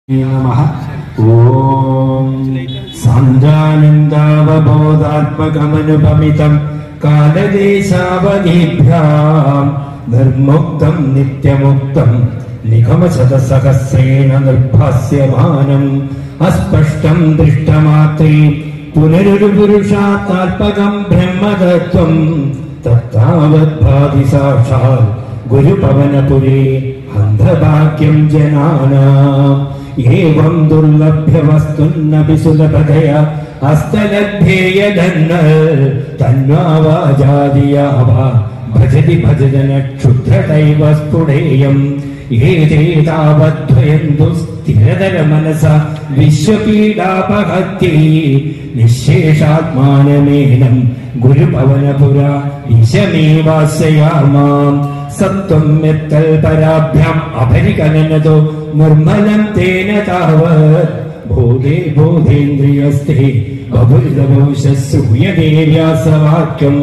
नमः ॐ सान्द्रानन्दावबोधात्मकमनुपमितम् कालदेशावधिभ्याम् निर्मुक्तम् नित्यमुक्तम् निगमशतसहस्रेण निर्भास्यमानम् अस्पष्टम् दृष्टमात्रे पुनरुपुरुषात्मात्मकम् ब्रह्मतत्त्वम् तत्तावद्भाति साक्षात् गुरुपवनपुरे अन्धभाग्यम् जनानाम् एवम् दुर्लभ्यवस्तुन्नपि सुलभतया हस्तलभ्येयदन्न तन्वावाजादिया वा भजति भजन क्षुद्रतैव स्फुटेयम् एते तावद्वयन्तु स्थिरतरमनसा विश्वपीडापहत्यै निःशेषात्मानमेनम् गुरुपवनपुरा ईशमेवास्ययामाम् सत्त्वम् यत्कल्पराभ्याम् अपरिकलनतो निर्मलम् तेन तावत् बोधे बोधेन्द्रियस्ते बभुरिदभूषूयदेव्यासवाक्यम्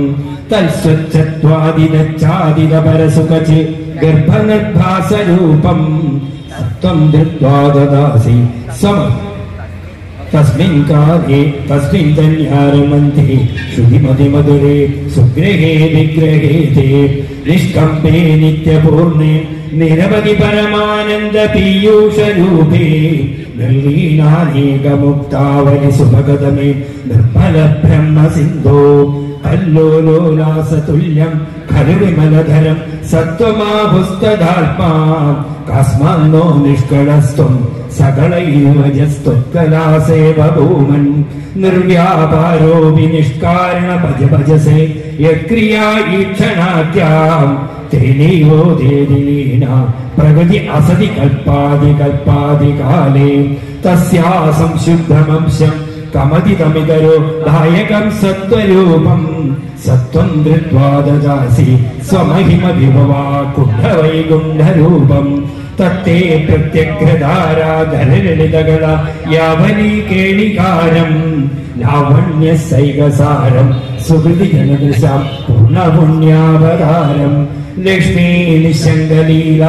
तत्स्वच्छत्वादिनच्चादिदपरसुखचि गर्भनिर्भासरूपम् सत्त्वम् धृत्वा ददासि सम तस्मिन् काले तस्मिन् धन्यारमन्ते श्रुतिमतिमधुरे सुगृहे विग्रहे ते निष्कम्पे नित्यपूर्णे निरवधि परमानन्द पीयूषरूपे निर्लीनानेकमुक्तावलि सुभगतमे निर्मल ब्रह्म सिन्धो कल्लोलोलासतुल्यम् खलु विमलधरम् सत्त्वमाभुस्तधात्मा कस्मान्नो निष्कळस्त्वम् सकलैर्वजस्त्वत्कलासेव भूमन् निर्व्यापारोऽपि निष्कारण भज भजसे यक्रिया ईक्षणाद्याम् तेनैवो देदिलीना प्रगति असति कल्पादिकल्पादिकाले तस्या संशुद्धमंशम् कमतितमितरो दायकम् सत्त्वरूपम् सत्त्वम् धृत्वा ददासि स्वमहिमविभवा कुण्डवैकुण्डरूपम् तत्ते प्रत्यग्रधाराधरलितगला यावनी केणिकारम् लावण्यः सैकसारम् सुहृदि जनदृशाम् पूर्णपुण्यावतारम् लक्ष्मी निशङ्गलीला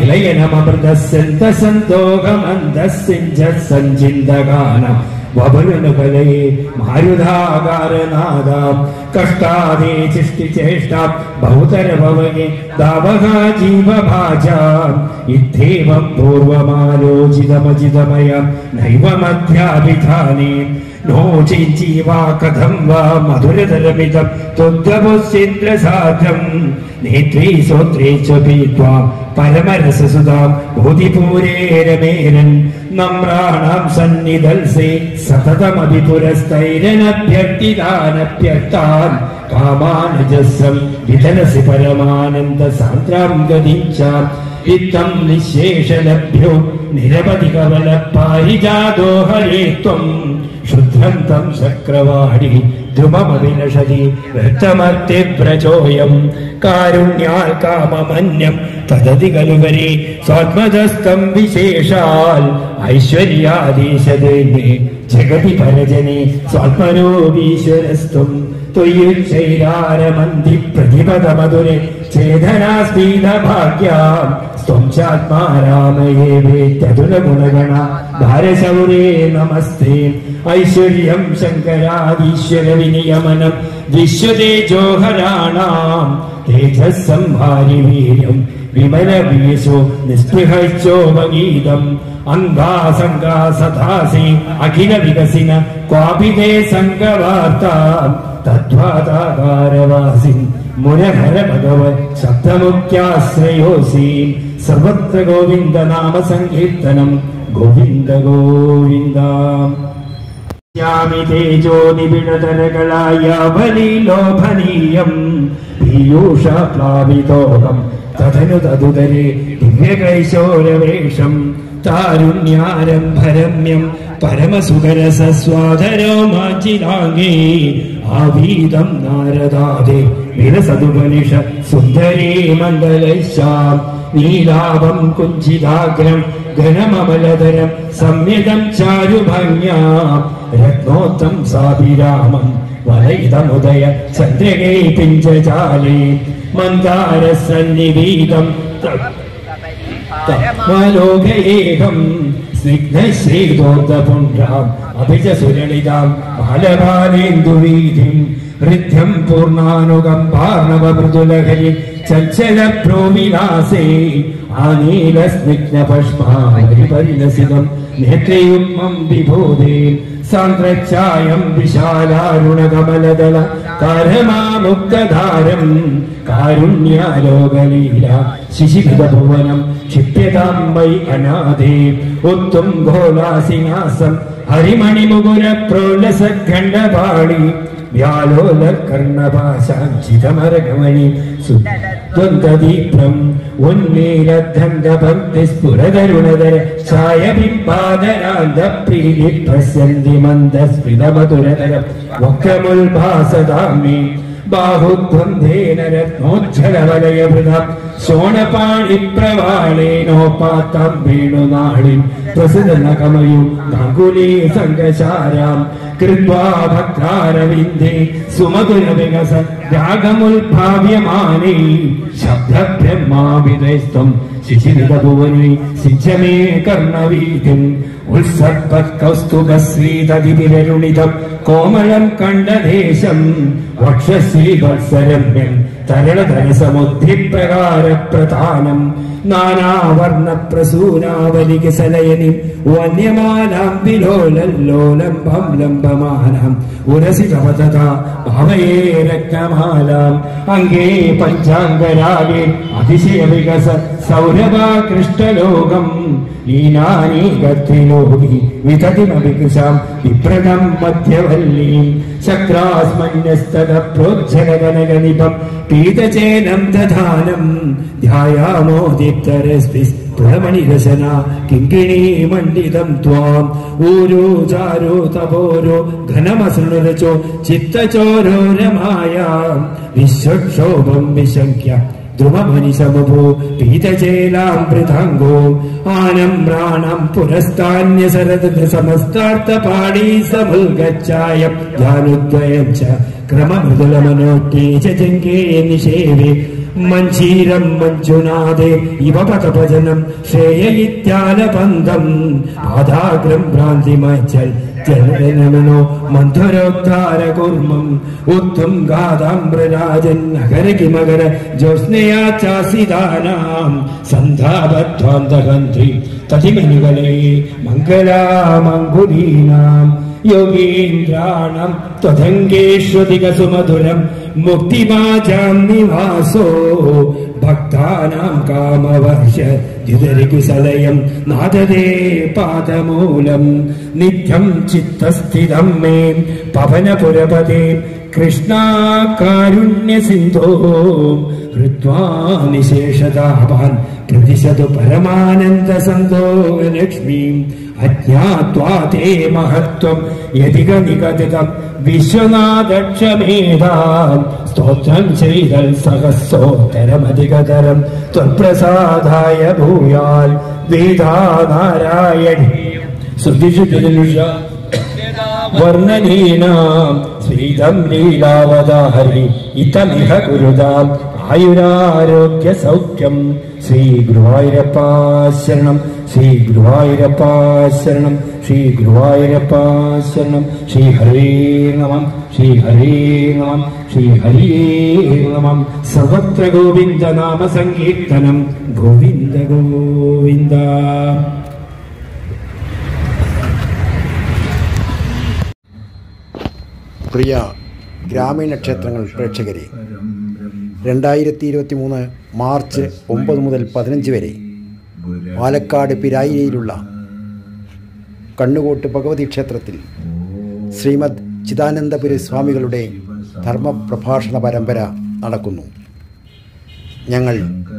निलयनमृतसन्तसन्तोगमन्तस्सिञ्च सञ्चिन्तगानम् वबलुनुकलये मारुधाकारनादाम् कष्टादे चिष्टिचेष्टाम् बहुतरभवये दावगा जीवभाजाम् इत्येवम् पूर्वमालोचितमचितमयम् नैव मध्याभिधाने नो चिञ्जीवा कथम् वा मधुरतरमिदम् त्वद्गवस्येन्द्रसाध्यम् नेत्रे सोत्रे च पीत्वा परमरससुधाम् भूतिपूरे रमेरन् नम्राणाम् सन्निधल्से सततमपि पुरस्तैरनभ्यर्थितानभ्यर्तान् कामानजस्रम् विधलसि परमानन्द सान्द्राम् गदिञ्चाम् वित्तम् निःशेषलभ्यो निरवधि कवल पारिजातो हरे त्वम् शुद्धन्तम् चक्रवाणि ध्रुममविनशति वृत्तमर्तिप्रचोऽयम् कारुण्याल् काममन्यम् तदति खलु वरे स्वात्मदस्तम् विशेषाल् ऐश्वर्यादेशदेने जगति परजने स्वात्मनोऽपीश्वरस्त्वम् त्वय्युच्चैरारमन्ति प्रतिपदमधुरे चेधनास्पीडभाग्याम् त्वम् चात्मा रामये वेत्यतुलगुणगणा भारशौरे नमस्ते ऐश्वर्यम् शङ्करादीश्वर विनियमनम् विश्वतेजोहराणाम् तेजः संहारि वीर्यम् विमलवीशो निःस्पृहश्चोपगीतम् अङ्गासङ्गा सदासि अखिल विकसिन क्वापि ते सङ्गवार्ता तद्वाताकारवासिन् मुरहर भगवत् शब्दमुख्याश्रयोऽसि सर्वत्र गोविन्द नाम सङ्कीर्तनम् गोविन्द गोविन्द यामि तेजो निबिडतरकलायावलीलोभनीयम् पीयूषप्लावितोऽहम् तदनु तदुदरे दिव्यकैशोरवेषम् तारुण्यारम्भरम्यम् परमसुकरसस्वादरो माचिराङ्गे आवीदम् नारदादे विरसदुपनिष सुन्दरे मण्डलैश्चाम् नीलाभम् कुञ्चिताग्रम् घनममलधरम् सम्यदम् चारुभङ्ग्याम् रत्नोत्तम् साभिरामम् वलयितमुदय चन्द्रगे पिञ्जजाले मन्दारसन्निवीतम् മനോഹയേകം സ്നിഗ്ധശ്രീതോർദ്ധപുണ്ഡ്രാം അഭിജസുലളിതാം ബാലബാലേന്ദുവീതിം ഹൃദ്യം പൂർണ്ണാനുകമ്പാർണവമൃദുലഹരി ചഞ്ചല പ്രോവിലാസേ ആനീല സ്നിഗ്ധ പഷ്മാരിപരിലസിതം നേത്രയുമ്മം വിഭൂതേ സാന്ദ്രച്ഛായം വിശാലാരുണകമലദള കാരമാമുക്തധാരം കാരുണ്യാലോകലീല ശിശിഭിതഭുവനം ക്ഷിപ്യതാം വൈ അനാഥേ ഉത്തും ഘോലാസിനാസം ഹരിമണിമുകുര പ്രോലസഖണ്ഡപാണി വ്യാലോല കർണപാശാഞ്ചിതമരഗമണി സുദ്വന്ദ്വദീപ്രം ഉന്മീലദ്ധണ്ഡഭക്തി സ്ഫുരതരുണതര ഛായബിംബാദരാന്ത പ്രീതി പ്രസന്തി മന്ദസ്മിതമധുരതരം വക്രമുൽഭാസദാമി ബാഹുദ്വന്ദ്വേന രത്നോജ്ജലവലയഭൃതം ശോണപാണി പ്രവാളേനോപാത്തം വേണുനാളിം പ്രസിദ്ധനകമയും ഗാംഗുലീ സംഘശാരാം കൃത്വാ ഭക്താരവിന്ദേ സുമധുര വികസ രാഗമുൽഭാവ്യമാനേ ശബ്ദബ്രഹ്മാവിതസ്ത്വം ശിശിരിതഭുവനി സിഞ്ചമേ കർണവീതിം ഉത്സർപ്പത്കൗസ്തുഭശ്രീതതിവിരരുണിതം കോമളം കണ്ഠദേശം വക്ഷശ്രീവത്സരമ്യം തരളധരസമുദ്ധിപ്രകാര പ്രധാനം നാനാവർണ്ണ പ്രസൂനാവലികസലയനി വന്യമാനാം വിലോലല്ലോലം ലംബമാനാം ഉരസിതവതത ഭാവയേ രക്തമാലാം അംഗേ പഞ്ചാംഗരാഗേ അതിശയ വികസ സൗരഭാ കൃഷ്ണലോകം ലീനാനീകത്തിലോകി വിതതിമവികൃശാം വിപ്രണം മധ്യവല്ലീം ശക്രാസ്മന്യസ്തത പ്രോജ്ജലഗനഗനിപം പീതചേനം ദധാനം ധ്യായാമോ ദീപ്തരസ്മിസ് തുളമണിരശന കിങ്കിണീ മണ്ഡിതം ത്വാം ഊരോ ചാരോ തപോരോ ഘനമസൃണരചോ ചിത്തചോരോരമായ വിശ്വക്ഷോഭം വിശങ്ക്യ ധ്രുവമനിശമഭൂ പീതചേലാമൃതാംഗോ ആനമ്രാണം പുരസ്താന്യസരദ സമസ്താർത്ഥപാണീ സമുൽഗച്ഛായം ധ്യാനുദ്വയം ച ക്രമമൃദുലമനോട്ടേജ ജംഗേ നിഷേവേ മഞ്ജീരം മഞ്ജുനാഥേ ഇവ പദഭജനം ശ്രേയയിത്യാലപന്തം പാദാഗ്രം ഭ്രാന്തിമച്ചൽ ജനനമനോ മന്ധുരോദ്ധാരകുർമ്മം ഉത്തും ഗാതാംബ്രരാജൻ നഗരകിമകര ജ്യോത്സ്നയാ ചാസിദാനാം സന്ധാപത്വാന്തകന്ത്രി തതിമനുകളെ മംഗളാമങ്കുലീനാം യോഗീന്ദ്രാണം ത്വതംഗേഷ്വതികസുമധുരം മുക്തിമാജാം നിവാസോ ഭക്താനാം കാമവർഷ ദ്യുതരികുസലയം നാദതേ പാദമൂലം നിത്യം ചിത്തസ്ഥിതം മേ പവനപുരപദേ കൃഷ്ണാകാരുണ്യസിന്ധോ ഹൃത്വാ നിശേഷതാപാൻ പ്രതിശതു പരമാനന്ദസന്തോ ലക്ഷ്മീം അജ്ഞാത്വാ തേ മഹത്വം യതിക നിഗതിതം വിശ്വനാഥക്ഷമേധാം സ്തോത്രം ചെയ്തൽ സഹസ്രോത്തരമധികതരം ത്വൽപ്രസാദായ ഭൂയാൽ വേദാനാരായണി ശ്രുതിഷു വർണ്ണനീനാം ശ്രീതം ലീലാവതാഹരി ഇതമിഹ കുരുതാം ആയുരാരോഗ്യ സൗഖ്യം ശ്രീ ഗുരുവായൂരപ്പാശരണം ശ്രീ ഗുരുവായൂരപ്പാശരണം ശ്രീ ഗുരുവായൂരപ്പാശരണം ശ്രീ ഹരേ നമം ശ്രീ ഹരേ നമം ശ്രീ ഹരേ നമം സർവത്ര ഗോവിന്ദ നാമ സങ്കീർത്തനം ഗോവിന്ദ ഗോവിന്ദ പ്രിയ ഗ്രാമീണ ക്ഷേത്രങ്ങൾ പ്രേക്ഷകരെ രണ്ടായിരത്തി ഇരുപത്തി മൂന്ന് മാർച്ച് ഒമ്പത് മുതൽ പതിനഞ്ച് വരെ പാലക്കാട് പിരായിയിലുള്ള കണ്ണുകോട്ട് ഭഗവതി ക്ഷേത്രത്തിൽ ശ്രീമദ് ചിദാനന്ദപുരി സ്വാമികളുടെ ധർമ്മപ്രഭാഷണ പരമ്പര നടക്കുന്നു ഞങ്ങൾ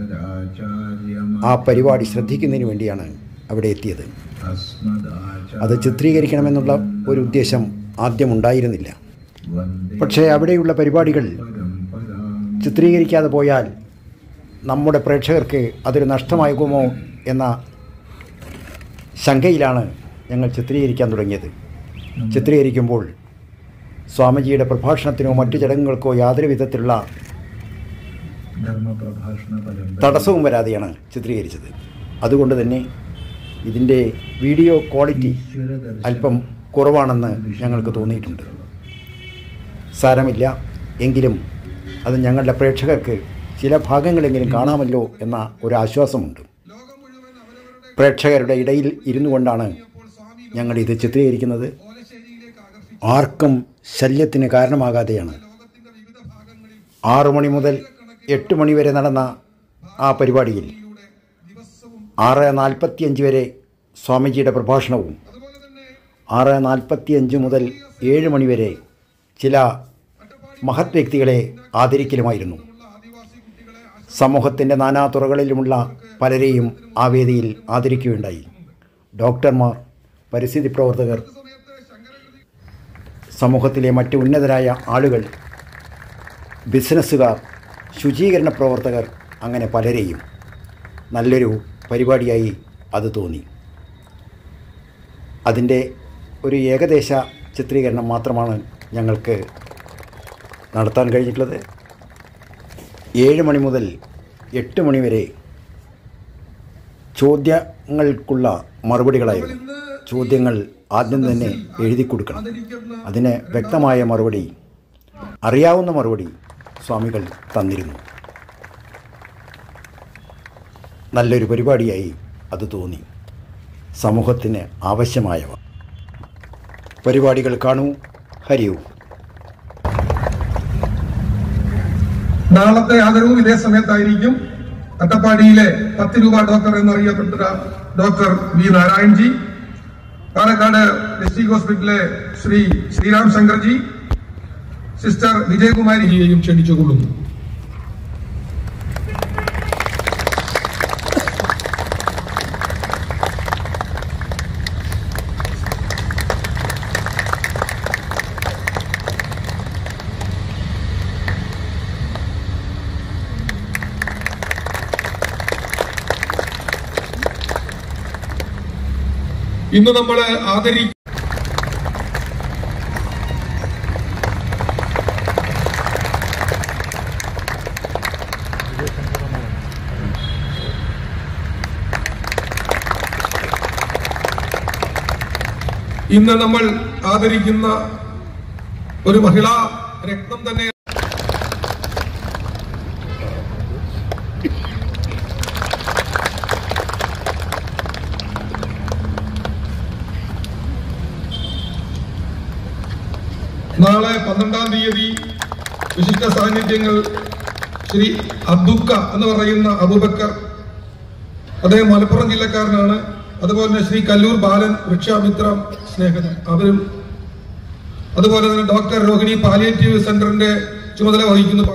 ആ പരിപാടി ശ്രദ്ധിക്കുന്നതിന് വേണ്ടിയാണ് അവിടെ എത്തിയത് അത് ചിത്രീകരിക്കണമെന്നുള്ള ഒരു ഉദ്ദേശം ആദ്യം ഉണ്ടായിരുന്നില്ല പക്ഷേ അവിടെയുള്ള പരിപാടികൾ ചിത്രീകരിക്കാതെ പോയാൽ നമ്മുടെ പ്രേക്ഷകർക്ക് അതൊരു നഷ്ടമാകുമോ എന്ന ശങ്കയിലാണ് ഞങ്ങൾ ചിത്രീകരിക്കാൻ തുടങ്ങിയത് ചിത്രീകരിക്കുമ്പോൾ സ്വാമിജിയുടെ പ്രഭാഷണത്തിനോ മറ്റു ചടങ്ങുകൾക്കോ യാതൊരു വിധത്തിലുള്ള തടസ്സവും വരാതെയാണ് ചിത്രീകരിച്ചത് അതുകൊണ്ട് തന്നെ ഇതിൻ്റെ വീഡിയോ ക്വാളിറ്റി അല്പം കുറവാണെന്ന് ഞങ്ങൾക്ക് തോന്നിയിട്ടുണ്ട് സാരമില്ല എങ്കിലും അത് ഞങ്ങളുടെ പ്രേക്ഷകർക്ക് ചില ഭാഗങ്ങളെങ്കിലും കാണാമല്ലോ എന്ന ഒരു ആശ്വാസമുണ്ട് പ്രേക്ഷകരുടെ ഇടയിൽ ഇരുന്നു കൊണ്ടാണ് ഞങ്ങൾ ഇത് ചിത്രീകരിക്കുന്നത് ആർക്കും ശല്യത്തിന് കാരണമാകാതെയാണ് ആറു മണി മുതൽ എട്ട് മണി വരെ നടന്ന ആ പരിപാടിയിൽ ആറ് നാൽപ്പത്തിയഞ്ച് വരെ സ്വാമിജിയുടെ പ്രഭാഷണവും ആറ് നാൽപ്പത്തിയഞ്ച് മുതൽ ഏഴ് മണി വരെ ചില മഹത് വ്യക്തികളെ ആദരിക്കലുമായിരുന്നു സമൂഹത്തിൻ്റെ നാനാതുറകളിലുമുള്ള പലരെയും ആ വേദിയിൽ ആദരിക്കുകയുണ്ടായി ഡോക്ടർമാർ പരിസ്ഥിതി പ്രവർത്തകർ സമൂഹത്തിലെ മറ്റ് ഉന്നതരായ ആളുകൾ ബിസിനസ്സുകാർ ശുചീകരണ പ്രവർത്തകർ അങ്ങനെ പലരെയും നല്ലൊരു പരിപാടിയായി അത് തോന്നി അതിൻ്റെ ഒരു ഏകദേശ ചിത്രീകരണം മാത്രമാണ് ഞങ്ങൾക്ക് നടത്താൻ കഴിഞ്ഞിട്ടുള്ളത് ഏഴ് മണി മുതൽ എട്ട് മണി വരെ ചോദ്യങ്ങൾക്കുള്ള മറുപടികളായിരുന്നു ചോദ്യങ്ങൾ ആദ്യം തന്നെ എഴുതി കൊടുക്കണം അതിന് വ്യക്തമായ മറുപടി അറിയാവുന്ന മറുപടി സ്വാമികൾ തന്നിരുന്നു നല്ലൊരു പരിപാടിയായി അത് തോന്നി സമൂഹത്തിന് ആവശ്യമായവ പരിപാടികൾ കാണൂ ഹരിയൂ നാളത്തെ ആദരവും ഇതേ സമയത്തായിരിക്കും അട്ടപ്പാടിയിലെ പത്ത് രൂപ ഡോക്ടർ എന്നറിയപ്പെട്ട doctor V Narayanji Palakkad district ഹോസ്പിറ്റലിലെ ശ്രീ ശ്രീരാം ശങ്കർജി സിസ്റ്റർ വിജയകുമാരിജിയെയും ക്ഷണിച്ചുകൊള്ളുന്നു ഇന്ന് നമ്മൾ ആദരി ഇന്ന് നമ്മൾ ആദരിക്കുന്ന ഒരു മഹിളാ രത്നം തന്നെ നാളെ പന്ത്രണ്ടാം തീയതി വിശിഷ്ട സാന്നിധ്യങ്ങൾ ശ്രീ അബ്ദുക്ക എന്ന് പറയുന്ന അബൂബക്കർ അദ്ദേഹം മലപ്പുറം ജില്ലക്കാരനാണ് അതുപോലെ തന്നെ ശ്രീ കല്ലൂർ ബാലൻ വൃക്ഷാമിത്ര സ്നേഹൻ അവരും അതുപോലെ തന്നെ ഡോക്ടർ രോഹിണി പാലിയേറ്റീവ് സെന്ററിന്റെ ചുമതല വഹിക്കുന്നു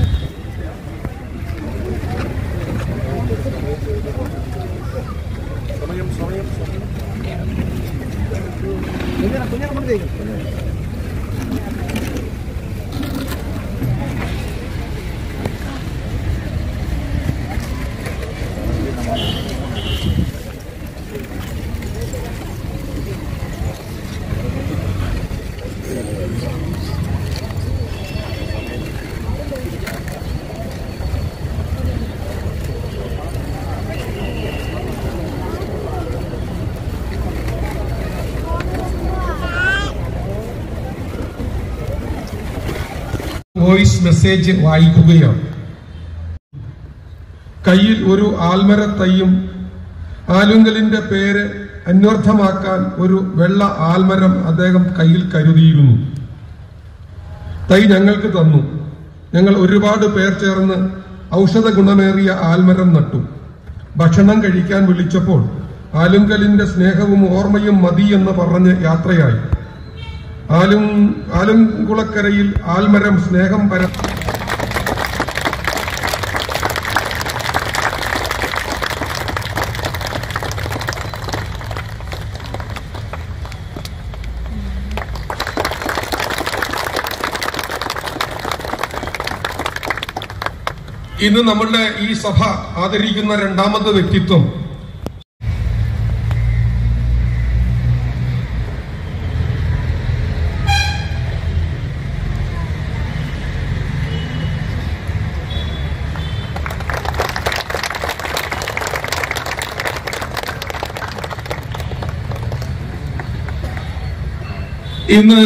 വോയിസ് മെസ്സേജ് വായിക്കുകയാണ് കയ്യിൽ ഒരു ആൽമര തൈയും ആലുങ്കലിന്റെ പേര് അന്വർത്ഥമാക്കാൻ ഒരു വെള്ള ആൽമരം അദ്ദേഹം കയ്യിൽ കരുതിയിരുന്നു തൈ ഞങ്ങൾക്ക് തന്നു ഞങ്ങൾ ഒരുപാട് പേർ ചേർന്ന് ഔഷധ ഗുണമേറിയ ആൽമരം നട്ടു ഭക്ഷണം കഴിക്കാൻ വിളിച്ചപ്പോൾ ആലുങ്കലിന്റെ സ്നേഹവും ഓർമ്മയും മതി എന്ന് പറഞ്ഞ് യാത്രയായി ആലും ആലുംകുളക്കരയിൽ ആൽമരം സ്നേഹം പര ഇന്ന് നമ്മളുടെ ഈ സഭ ആദരിക്കുന്ന രണ്ടാമത്തെ വ്യക്തിത്വം ഇന്ന്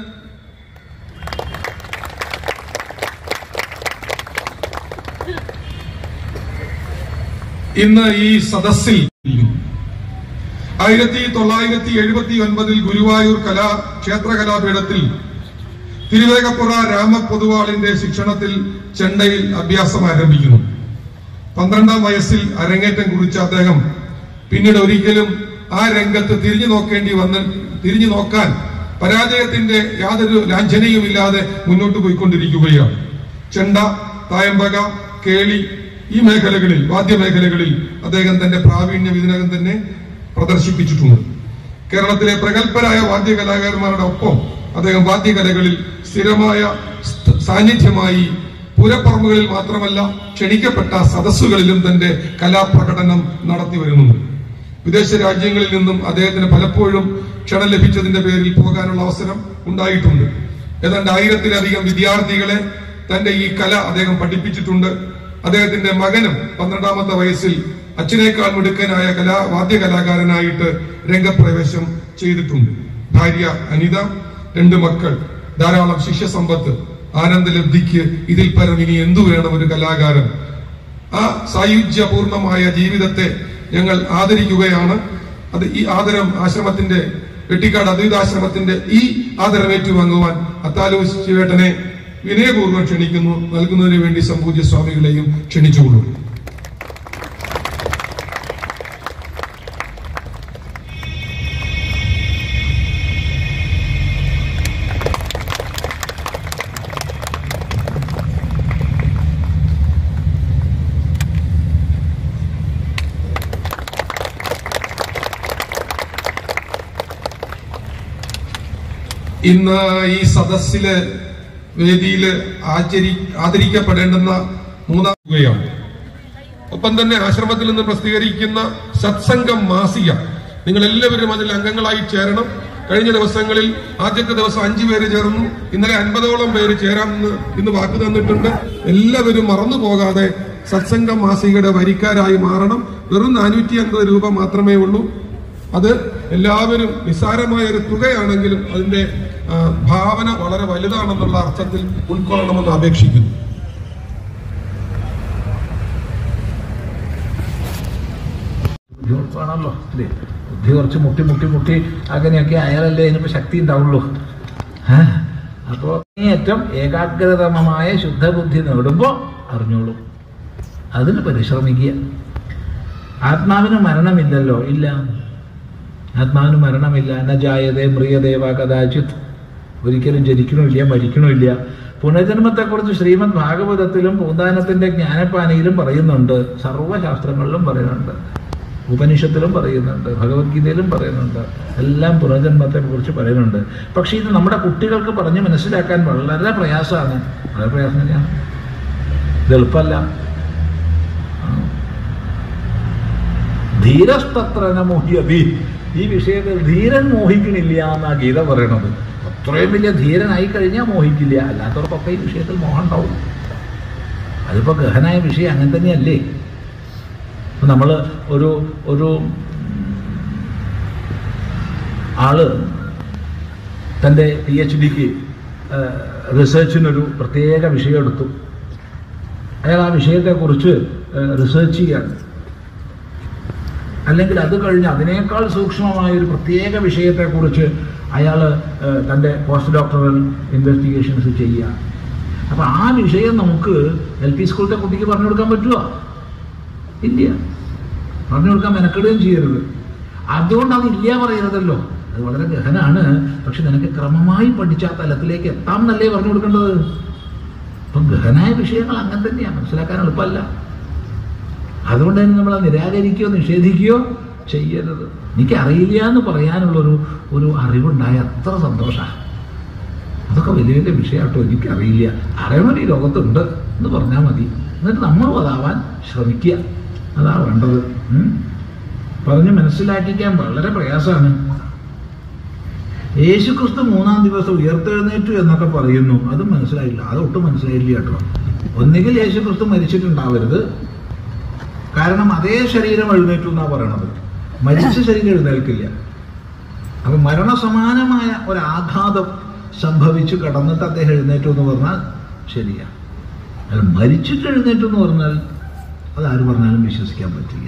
ഇന്ന് ഈ സദസ്സിൽ ആയിരത്തി തൊള്ളായിരത്തി എഴുപത്തി ഒൻപതിൽ ഗുരുവായൂർ കലാ ക്ഷേത്ര കലാപീഠത്തിൽ തിരുവേഗപ്പുറ രാമപൊതുവാളിന്റെ ശിക്ഷണത്തിൽ ചെണ്ടയിൽ അഭ്യാസം ആരംഭിക്കുന്നു പന്ത്രണ്ടാം വയസ്സിൽ അരങ്ങേറ്റം കുറിച്ച അദ്ദേഹം പിന്നീട് ഒരിക്കലും ആ രംഗത്ത് തിരിഞ്ഞു നോക്കേണ്ടി വന്ന് തിരിഞ്ഞു നോക്കാൻ പരാജയത്തിന്റെ യാതൊരു ലാഞ്ചനയുമില്ലാതെ മുന്നോട്ട് പോയിക്കൊണ്ടിരിക്കുകയാണ് ചെണ്ട തായമ്പക കേളി ഈ മേഖലകളിൽ വാദ്യമേഖലകളിൽ അദ്ദേഹം തന്റെ പ്രാവീണ്യം ഇതിനകം തന്നെ പ്രദർശിപ്പിച്ചിട്ടുണ്ട് കേരളത്തിലെ പ്രഗത്ഭരായ വാദ്യകലാകാരന്മാരുടെ ഒപ്പം അദ്ദേഹം വാദ്യകലകളിൽ സ്ഥിരമായ സ്ഥ- സാന്നിധ്യമായി പൂരപ്പറമ്പുകളിൽ മാത്രമല്ല ക്ഷണിക്കപ്പെട്ട സദസ്സുകളിലും തന്റെ കലാപ്രകടനം നടത്തി വരുന്നുണ്ട് വിദേശ രാജ്യങ്ങളിൽ നിന്നും അദ്ദേഹത്തിന് പലപ്പോഴും ക്ഷണം ലഭിച്ചതിന്റെ പേരിൽ പോകാനുള്ള അവസരം ഉണ്ടായിട്ടുണ്ട് ഏതാണ്ട് ആയിരത്തിലധികം വിദ്യാർത്ഥികളെ തന്റെ ഈ കല അദ്ദേഹം പഠിപ്പിച്ചിട്ടുണ്ട് അദ്ദേഹത്തിന്റെ മകനും പന്ത്രണ്ടാമത്തെ വയസ്സിൽ അച്ഛനേക്കാൾ മിടുക്കനായ കലാ വാദ്യകലാകാരനായിട്ട് രംഗപ്രവേശം ചെയ്തിട്ടുണ്ട് ഭാര്യ അനിത രണ്ട് മക്കൾ ധാരാളം ശിഷ്യസമ്പത്ത് ആനന്ദലബ്ധിക്ക് ഇതിൽ പരം ഇനി എന്തു വേണം ഒരു കലാകാരൻ ആ സായുജ്യപൂർണമായ ജീവിതത്തെ ഞങ്ങൾ ആദരിക്കുകയാണ് അത് ഈ ആദരം ആശ്രമത്തിന്റെ വെട്ടിക്കാട് അദ്വൈതാശ്രമത്തിന്റെ ഈ ആദരം ഏറ്റുവാങ്ങുവാൻ അത്താലൂസ് ശിവേട്ടനെ വിനയപൂർവ്വം ക്ഷണിക്കുന്നു നൽകുന്നതിന് വേണ്ടി സംപൂജ്യ സ്വാമികളെയും ക്ഷണിച്ചുകൊള്ളുന്നു ഇന്ന് ഈ സദസ്സില് വേദിയില് ആചരി ആദരിക്കപ്പെടേണ്ടുന്ന മൂന്നാകുകയാണ് ഒപ്പം തന്നെ ആശ്രമത്തിൽ നിന്ന് പ്രസിദ്ധീകരിക്കുന്ന സത്സംഗം മാസിക നിങ്ങൾ എല്ലാവരും അതിൽ അംഗങ്ങളായി ചേരണം കഴിഞ്ഞ ദിവസങ്ങളിൽ ആദ്യത്തെ ദിവസം അഞ്ചു പേര് ചേർന്നു ഇന്നലെ അൻപതോളം പേര് ചേരാമെന്ന് ഇന്ന് വാക്ക് തന്നിട്ടുണ്ട് എല്ലാവരും മറന്നു പോകാതെ സത്സംഗം മാസികയുടെ വരിക്കാരായി മാറണം വെറും നാനൂറ്റി അൻപത് രൂപ മാത്രമേ ഉള്ളൂ അത് എല്ലാവരും നിസ്സാരമായ ഒരു തുകയാണെങ്കിലും അതിന്റെ ആ, ഭാവന വളരെ വലുതാണെന്നുള്ള അർത്ഥത്തിൽ ഉൾക്കൊള്ളണമെന്ന് അപേക്ഷിക്കുന്നു ബുദ്ധിമുട്ടാണല്ലോ അല്ലേ ബുദ്ധി കുറച്ച് മുട്ടി മുട്ടി മുട്ടി അങ്ങനെയൊക്കെ ആയാലല്ലേ ഇതിനിപ്പോ ശക്തി ഉണ്ടാവുള്ളൂ ഏഹ്? അപ്പോ ഏറ്റവും ഏകാഗ്രതമമായ ശുദ്ധബുദ്ധി നേടുമ്പോൾ അറിഞ്ഞോളൂ അതിന് പരിശ്രമിക്കുക ആത്മാവിന് മരണമില്ലല്ലോ ഇല്ല ആത്മാവിന് മരണമില്ല ന ജായതേ മ്രിയദേവ കഥാചിത് ഒരിക്കലും ജനിക്കണമില്ല മരിക്കണമില്ല പുനർജന്മത്തെക്കുറിച്ച് ശ്രീമദ് ഭാഗവതത്തിലും പൂന്താനത്തിന്റെ ജ്ഞാനപ്പാനയിലും പറയുന്നുണ്ട് സർവ്വശാസ്ത്രങ്ങളിലും പറയുന്നുണ്ട് ഉപനിഷത്തിലും പറയുന്നുണ്ട് ഭഗവത്ഗീതയിലും പറയുന്നുണ്ട് എല്ലാം പുനർജന്മത്തെ കുറിച്ച് പറയുന്നുണ്ട് പക്ഷെ ഇത് നമ്മുടെ കുട്ടികൾക്ക് പറഞ്ഞ് മനസ്സിലാക്കാൻ വളരെ പ്രയാസമാണ് വളരെ പ്രയാസം തന്നെയാണ് ഇത് എളുപ്പമല്ല ധീരസ്തത്ര ന മോഹ്യതി ഈ വിഷയത്തിൽ ധീരൻ മോഹിക്കണില്ല എന്നാ ഗീത പറയണത് അത്രയും വലിയ ധീരനായി കഴിഞ്ഞാൽ മോഹിക്കില്ല അല്ലാത്തവർക്കൊക്കെ ഈ വിഷയത്തിൽ മോഹം ഉണ്ടാവും അതിപ്പോ ഗഹനായ വിഷയം അങ്ങനെ തന്നെയല്ലേ നമ്മൾ ഒരു ഒരു ആള് തൻ്റെ പി എച്ച് ഡിക്ക് റിസർച്ചിനൊരു പ്രത്യേക വിഷയം എടുത്തു അയാൾ ആ വിഷയത്തെക്കുറിച്ച് റിസർച്ച് ചെയ്യാണ് അല്ലെങ്കിൽ അത് കഴിഞ്ഞ് അതിനേക്കാൾ സൂക്ഷ്മമായ ഒരു പ്രത്യേക വിഷയത്തെക്കുറിച്ച് അയാൾ തൻ്റെ പോസ്റ്റ് ഡോക്ടറൽ ഇൻവെസ്റ്റിഗേഷൻസ് ചെയ്യുക അപ്പം ആ വിഷയം നമുക്ക് എൽ പി സ്കൂളിലെ കുട്ടിക്ക് പറഞ്ഞു കൊടുക്കാൻ പറ്റുമോ ഇല്ല പറഞ്ഞു കൊടുക്കാൻ മെനക്കെടുകയും ചെയ്യരുത് അതുകൊണ്ട് അത് ഇല്ല പറയരുതല്ലോ അത് വളരെ ഗഹനാണ് പക്ഷെ നിനക്ക് ക്രമമായി പഠിച്ച ആ തലത്തിലേക്ക് എത്താം എന്നല്ലേ പറഞ്ഞു കൊടുക്കേണ്ടത് അപ്പം ഗഹനായ വിഷയങ്ങൾ അങ്ങനെ തന്നെയാണ് മനസ്സിലാക്കാൻ എളുപ്പമല്ല അതുകൊണ്ട് തന്നെ നമ്മൾ നിരാകരിക്കുകയോ നിഷേധിക്കുകയോ ചെയ്യരുത് എനിക്കറിയില്ല എന്ന് പറയാനുള്ളൊരു ഒരു അറിവുണ്ടായ അത്ര സന്തോഷമാണ് അതൊക്കെ വലിയ വലിയ വിഷയമാട്ടോ എനിക്കറിയില്ല അറിയണം ഈ ലോകത്തുണ്ട് എന്ന് പറഞ്ഞാൽ മതി എന്നിട്ട് നമ്മളും അതാവാൻ ശ്രമിക്കുക അതാ വേണ്ടത് ഉം. പറഞ്ഞ് മനസ്സിലാക്കിക്കാൻ വളരെ പ്രയാസമാണ് യേശുക്രിസ്തു മൂന്നാം ദിവസം ഉയർത്തെഴുന്നേറ്റു എന്നൊക്കെ പറയുന്നു അതും മനസ്സിലായില്ല അതൊട്ടും മനസ്സിലായില്ല കേട്ടോ ഒന്നുകിൽ യേശുക്രിസ്തു മരിച്ചിട്ടുണ്ടാവരുത് കാരണം അതേ ശരീരം എഴുന്നേറ്റു എന്നാ പറയണത് മരിച്ച ശരീരം എഴുന്നേൽക്കില്ല അപ്പൊ മരണസമാനമായ ഒരാഘാതം സംഭവിച്ചു കടന്നിട്ട് അദ്ദേഹം എഴുന്നേറ്റു എന്ന് പറഞ്ഞാൽ ശരിയാ അല്ല മരിച്ചിട്ട് എഴുന്നേറ്റു എന്ന് പറഞ്ഞാൽ അത് ആര് പറഞ്ഞാലും വിശ്വസിക്കാൻ പറ്റില്ല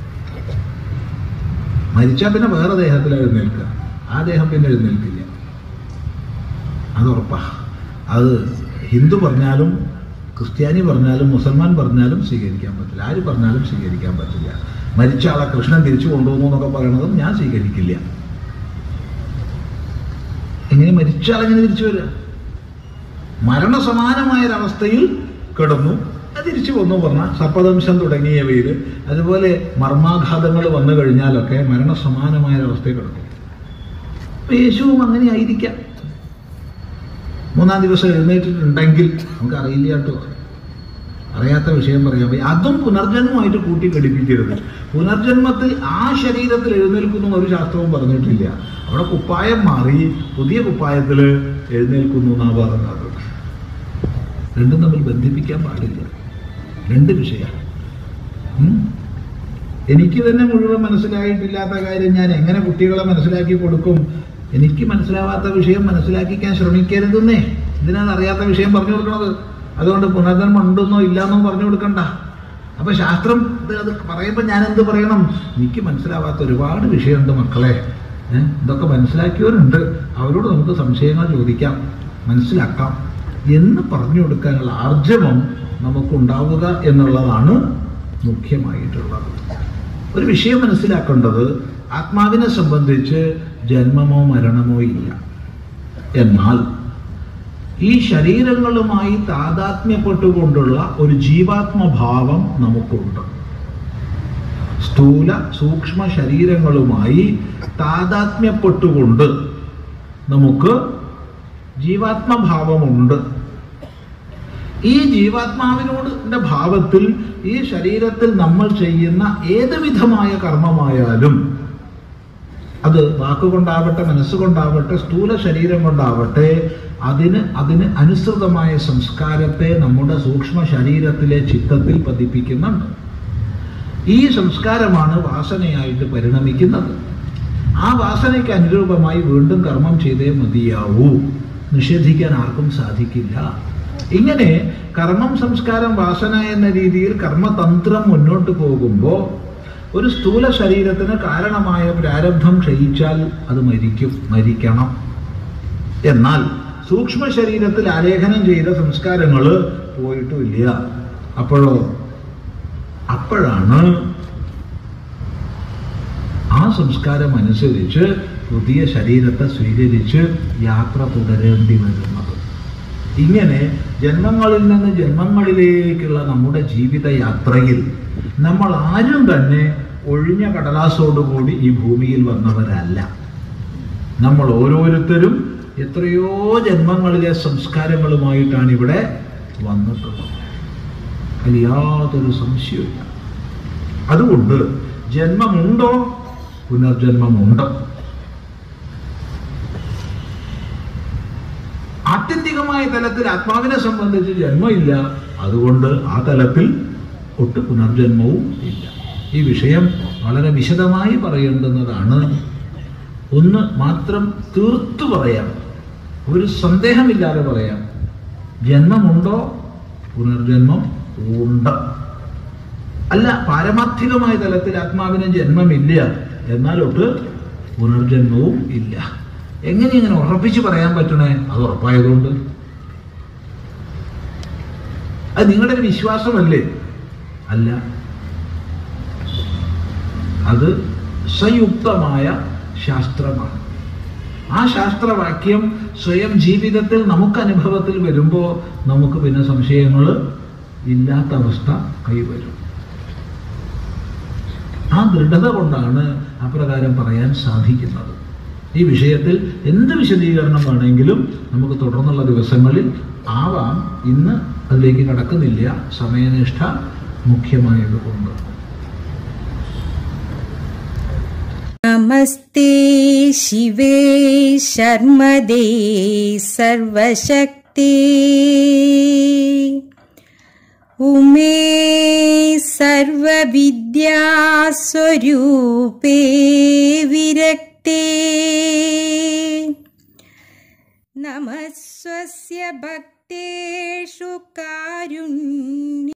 മരിച്ചാൽ പിന്നെ വേറെ ദേഹത്തിൽ എഴുന്നേൽക്കുക ആ ദേഹം പിന്നെ എഴുന്നേൽക്കില്ല അത് ഉറപ്പാ അത് ഹിന്ദു പറഞ്ഞാലും ക്രിസ്ത്യാനി പറഞ്ഞാലും മുസൽമാൻ പറഞ്ഞാലും സ്വീകരിക്കാൻ പറ്റില്ല ആര് പറഞ്ഞാലും സ്വീകരിക്കാൻ പറ്റില്ല മരിച്ച ആളെ കൃഷ്ണൻ തിരിച്ചു കൊണ്ടുവന്നു എന്നൊക്കെ പറയണതും ഞാൻ സ്വീകരിക്കില്ല എങ്ങനെ മരിച്ച ആളെങ്ങനെ തിരിച്ചു വരിക മരണസമാനമായ ഒരവസ്ഥയിൽ കിടന്നു അത് തിരിച്ചു വന്നു പറഞ്ഞാൽ സർപ്പദംശം തുടങ്ങിയവയിൽ അതുപോലെ മർമാഘാതങ്ങൾ വന്നു കഴിഞ്ഞാലൊക്കെ മരണസമാനമായ ഒരവസ്ഥയിൽ കിടക്കും അപ്പൊ യേശുവും അങ്ങനെ ആയിരിക്കാം മൂന്നാം ദിവസം എഴുന്നേറ്റിട്ടുണ്ടെങ്കിൽ നമുക്ക് അറിയില്ല കേട്ടോ അറിയാത്ത വിഷയം പറയാൻ പറ്റും അതും പുനർജന്മമായിട്ട് കൂട്ടി ഘടിപ്പിക്കരുത് പുനർജന്മത്തിൽ ആ ശരീരത്തിൽ എഴുന്നേൽക്കുന്നു എന്ന് ഒരു ശാസ്ത്രവും പറഞ്ഞിട്ടില്ല അവിടെ കുപ്പായം മാറി പുതിയ കുപ്പായത്തിൽ എഴുന്നേൽക്കുന്നു എന്നാ പറഞ്ഞത് രണ്ടും തമ്മിൽ ബന്ധിപ്പിക്കാൻ പാടില്ല രണ്ട് വിഷയമാണ് ഉം? എനിക്ക് തന്നെ മുഴുവൻ മനസ്സിലായിട്ടില്ലാത്ത കാര്യം ഞാൻ എങ്ങനെ കുട്ടികളെ മനസ്സിലാക്കി കൊടുക്കും എനിക്ക് മനസ്സിലാവാത്ത വിഷയം മനസ്സിലാക്കിക്കാൻ ശ്രമിക്കരുതെന്നേ ഇതിനാണ് അറിയാത്ത വിഷയം പറഞ്ഞു കൊടുക്കണത് അതുകൊണ്ട് പുനർജന്മം ഉണ്ടെന്നോ ഇല്ലാന്നോ പറഞ്ഞു കൊടുക്കണ്ട അപ്പൊ ശാസ്ത്രം ഇത് അത് പറയുമ്പോൾ ഞാൻ എന്ത് പറയണം എനിക്ക് മനസ്സിലാവാത്ത ഒരുപാട് വിഷയമുണ്ട് മക്കളെ ഏഹ് ഇതൊക്കെ മനസ്സിലാക്കിയവരുണ്ട് അവരോട് നമുക്ക് സംശയങ്ങൾ ചോദിക്കാം മനസ്സിലാക്കാം എന്ന് പറഞ്ഞു കൊടുക്കാനുള്ള ആർജവം നമുക്കുണ്ടാവുക എന്നുള്ളതാണ് മുഖ്യമായിട്ടുള്ളത് ഒരു വിഷയം മനസ്സിലാക്കേണ്ടത് ആത്മാവിനെ സംബന്ധിച്ച് ജന്മമോ മരണമോ ഇല്ല എന്നാൽ ഈ ശരീരങ്ങളുമായി താതാത്മ്യപ്പെട്ടുകൊണ്ടുള്ള ഒരു ജീവാത്മഭാവം നമുക്കുണ്ട് സ്ഥൂല സൂക്ഷ്മ ശരീരങ്ങളുമായി താതാത്മ്യപ്പെട്ടുകൊണ്ട് നമുക്ക് ജീവാത്മഭാവമുണ്ട് ഈ ജീവാത്മാവിനോട് ഭാവത്തിൽ ഈ ശരീരത്തിൽ നമ്മൾ ചെയ്യുന്ന ഏത് വിധമായ കർമ്മമായാലും അത് വാക്കുകൊണ്ടാവട്ടെ മനസ്സുകൊണ്ടാവട്ടെ സ്ഥൂല ശരീരം കൊണ്ടാവട്ടെ അതിന് അതിന് അനുസൃതമായ സംസ്കാരത്തെ നമ്മുടെ സൂക്ഷ്മ ശരീരത്തിലെ ചിത്തത്തിൽ പതിപ്പിക്കുന്നുണ്ട് ഈ സംസ്കാരമാണ് വാസനയായിട്ട് പരിണമിക്കുന്നത് ആ വാസനയ്ക്ക് അനുരൂപമായി വീണ്ടും കർമ്മം ചെയ്തേ മതിയാവൂ നിഷേധിക്കാൻ ആർക്കും സാധിക്കില്ല ഇങ്ങനെ കർമ്മം സംസ്കാരം വാസന എന്ന രീതിയിൽ കർമ്മതന്ത്രം മുന്നോട്ട് പോകുമ്പോൾ ഒരു സ്ഥൂല ശരീരത്തിന് കാരണമായ പ്രാരബ്ധം ക്ഷയിച്ചാൽ അത് മരിക്കും മരിക്കണം എന്നാൽ സൂക്ഷ്മ ശരീരത്തിൽ ആലേഖനം ചെയ്ത സംസ്കാരങ്ങൾ പോയിട്ടുമില്ല അപ്പോഴോ അപ്പോഴാണ് ആ സംസ്കാരം അനുസരിച്ച് പുതിയ ശരീരത്തെ സ്വീകരിച്ച് യാത്ര തുടരേണ്ടി വരുന്നത് ഇങ്ങനെ ജന്മങ്ങളിൽ നിന്ന് ജന്മങ്ങളിലേക്കുള്ള നമ്മുടെ ജീവിത യാത്രയിൽ നമ്മൾ ആരും തന്നെ ഒഴിഞ്ഞ കടലാസോടുകൂടി ഈ ഭൂമിയിൽ വന്നവരല്ല നമ്മൾ ഓരോരുത്തരും എത്രയോ ജന്മങ്ങളിലെ സംസ്കാരങ്ങളുമായിട്ടാണ് ഇവിടെ വന്നിട്ടുള്ളത് അതിൽ യാതൊരു സംശയവുമില്ല അതുകൊണ്ട് ജന്മമുണ്ടോ പുനർജന്മമുണ്ട് ആത്യന്തികമായ തലത്തിൽ ആത്മാവിനെ സംബന്ധിച്ച് ജന്മമില്ല അതുകൊണ്ട് ആ തലത്തിൽ ഒട്ട് പുനർജന്മവും ഇല്ല ഈ വിഷയം വളരെ വിശദമായി പറയേണ്ടുന്നതാണ് ഒന്ന് മാത്രം തീർത്തു പറയാം ഒരു സന്ദേഹമില്ലാതെ പറയാം ജന്മമുണ്ടോ പുനർജന്മം ഉണ്ട് അല്ല പാരമാർത്ഥികമായ തലത്തിൽ ആത്മാവിന് ജന്മമില്ല എന്നാലൊട്ട് പുനർജന്മവും ഇല്ല എങ്ങനെ ഇങ്ങനെ ഉറപ്പിച്ച് പറയാൻ പറ്റണേ അത് ഉറപ്പായതുകൊണ്ട് അത് നിങ്ങളുടെ ഒരു വിശ്വാസമല്ലേ അല്ല അത് സംയുക്തമായ ശാസ്ത്രമാണ് ആ ശാസ്ത്രവാക്യം സ്വയം ജീവിതത്തിൽ നമുക്ക് അനുഭവത്തിൽ വരുമ്പോൾ നമുക്ക് പിന്നെ സംശയങ്ങൾ ഇല്ലാത്ത അവസ്ഥ കൈവരും ആ ദൃഢത കൊണ്ടാണ് അപ്രകാരം പറയാൻ സാധിക്കുന്നത് ഈ വിഷയത്തിൽ എന്ത് വിശദീകരണം വേണമെങ്കിലും നമുക്ക് തുടർന്നുള്ള ദിവസങ്ങളിൽ ആവാം ഇന്ന് അതിലേക്ക് കടക്കുന്നില്ല സമയനിഷ്ഠ മുഖ്യമായതുകൊണ്ട് नमस्ते शिवे शर्मदे सर्वशक्ति उमे सर्वविद्यास्वरूपे विरक्ते रमस्वस्य भक्तेषु कारुण्य